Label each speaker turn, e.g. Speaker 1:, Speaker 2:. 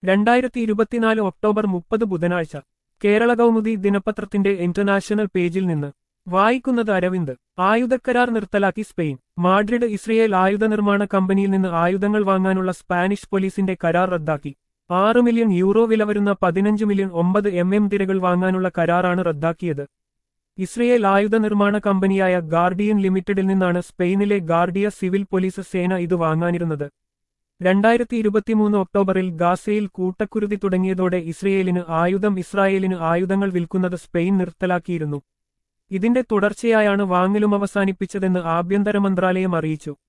Speaker 1: രണ്ടായിരത്തി ഇരുപത്തിനാല് ഒക്ടോബർ മുപ്പത് ബുധനാഴ്ച കേരള കൗമുദി ദിനപത്രത്തിന്റെ ഇന്റർനാഷണൽ പേജിൽ നിന്ന് വായിക്കുന്നത് അരവിന്ദ് ആയുധക്കരാർ നിർത്തലാക്കി സ്പെയിൻ മാഡ്രിഡ് ഇസ്രയേൽ ആയുധ നിർമ്മാണ കമ്പനിയിൽ നിന്ന് ആയുധങ്ങൾ വാങ്ങാനുള്ള സ്പാനിഷ് പോലീസിന്റെ കരാർ റദ്ദാക്കി ആറ് മില്യൺ യൂറോ വില വരുന്ന പതിനഞ്ച് മില്യൺ ഒമ്പത് എം എം തിരകൾ വാങ്ങാനുള്ള കരാറാണ് റദ്ദാക്കിയത് ഇസ്രയേൽ ആയുധ നിർമ്മാണ കമ്പനിയായ ഗാർഡിയൻ ലിമിറ്റഡിൽ നിന്നാണ് സ്പെയിനിലെ ഗാർഡിയ സിവിൽ പോലീസ് സേന ഇത് വാങ്ങാനിരുന്നത് രണ്ടായിരത്തി ഇരുപത്തിമൂന്ന് ഒക്ടോബറിൽ ഗാസയിൽ കൂട്ടക്കുരുതി തുടങ്ങിയതോടെ ഇസ്രയേലിന് ആയുധം ഇസ്രായേലിന് ആയുധങ്ങൾ വിൽക്കുന്നത് സ്പെയിൻ നിർത്തലാക്കിയിരുന്നു ഇതിന്റെ തുടർച്ചയായാണ് വാങ്ങലും അവസാനിപ്പിച്ചതെന്ന് ആഭ്യന്തര മന്ത്രാലയം അറിയിച്ചു